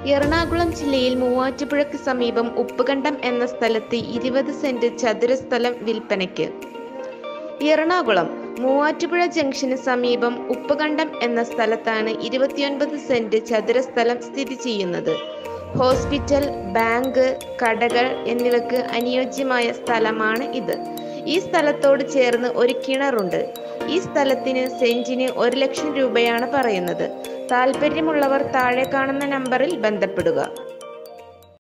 എറണാകുളം ജില്ലയിൽ മൂവാറ്റുപുഴയ്ക്ക് സമീപം ഉപ്പുകണ്ടം എന്ന സ്ഥലത്ത് ഇരുപത് സെന്റ് ചതുരസ്ഥലം വിൽപ്പനയ്ക്ക് എറണാകുളം മൂവാറ്റുപുഴ ജംഗ്ഷന് സമീപം ഉപ്പുകണ്ടം എന്ന സ്ഥലത്താണ് ഇരുപത്തിയൊൻപത് സെന്റ് ചതുരസ്ഥലം സ്ഥിതി ചെയ്യുന്നത് ഹോസ്പിറ്റൽ ബാങ്ക് കടകൾ എന്നിവയ്ക്ക് അനുയോജ്യമായ സ്ഥലമാണ് ഇത് ഈ സ്ഥലത്തോട് ചേർന്ന് ഒരു കിണറുണ്ട് ഈ സ്ഥലത്തിന് സെന്റിന് ഒരു ലക്ഷം രൂപയാണ് പറയുന്നത് താല്പര്യമുള്ളവർ താഴെ കാണുന്ന നമ്പറിൽ ബന്ധപ്പെടുക